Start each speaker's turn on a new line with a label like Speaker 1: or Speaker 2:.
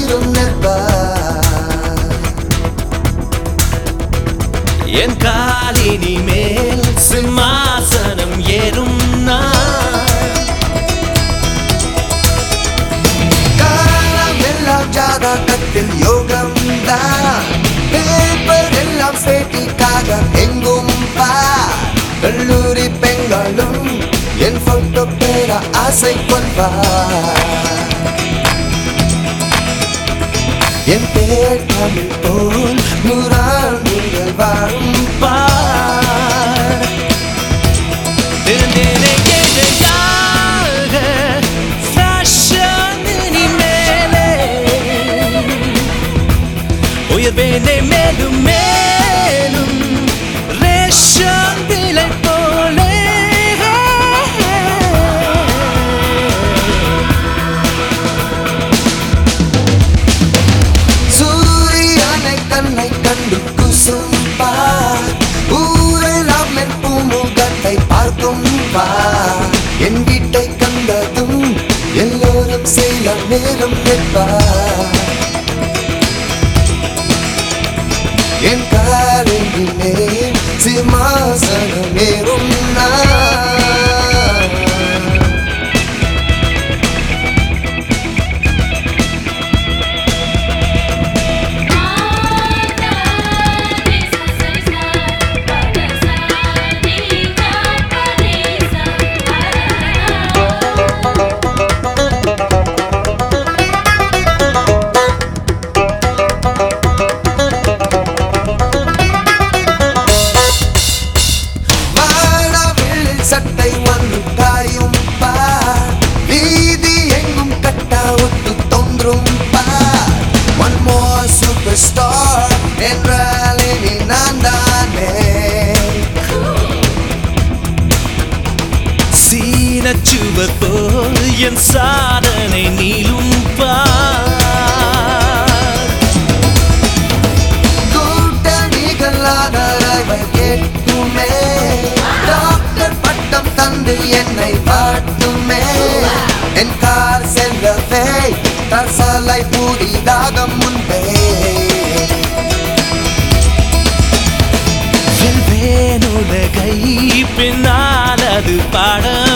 Speaker 1: நீரும் நிற்பார்
Speaker 2: என் காலினி மேல் சிம்மாசனம் ஏறும் நான்
Speaker 1: காலம் எல்லாம் ஜாதகத்தில் யோகம் தான் பேப்பர் எல்லாம் பேட்டிக்காக எங்கும் பார் கல்லூரி பெண்களும் என் போட்டோ பெற ஆசை கொள்வார் என் பேர் தமிழ் போல் நூறாண்டுகள் வாழும்
Speaker 2: பார் இருந்தேனே ஏழையாக fashion இனிமேலே. உயர்வேனே மேலும் மேலும் ரேஷன் விலை போலே
Speaker 1: சூரியனை கண்ணை கண்டு குசும் பார் ஊரெல்லாம் என் பூமுகத்தை பார்க்கும் பார் என் வீட்டை கண்டதும் எல்லோரும் செய்ய நேரம் நிற்பார் என் காரிலே சிம்மாசனம் ஏறும் நான் வானவில் சட்டை வந்து காயும் பார் வீதி எங்கும் கட்டா ஒட்டு தோன்றும் பார் ஒன் மோர் சூப்பர் ஸ்டார் என்றால் இனி நான் தானே
Speaker 2: சீனச்சுவர் போல் என் சாதனை நீளும் பார்
Speaker 1: கூட்டணிகள் ஆதரவை கேட்குமே டாக்டர் பட்டம் தந்து என்னை பாட்டுமே என் கார் செல்லவே தற்சாலை புதிதாக முன்பே
Speaker 2: வெல்வேன் உலகை பின்னால் அது பாட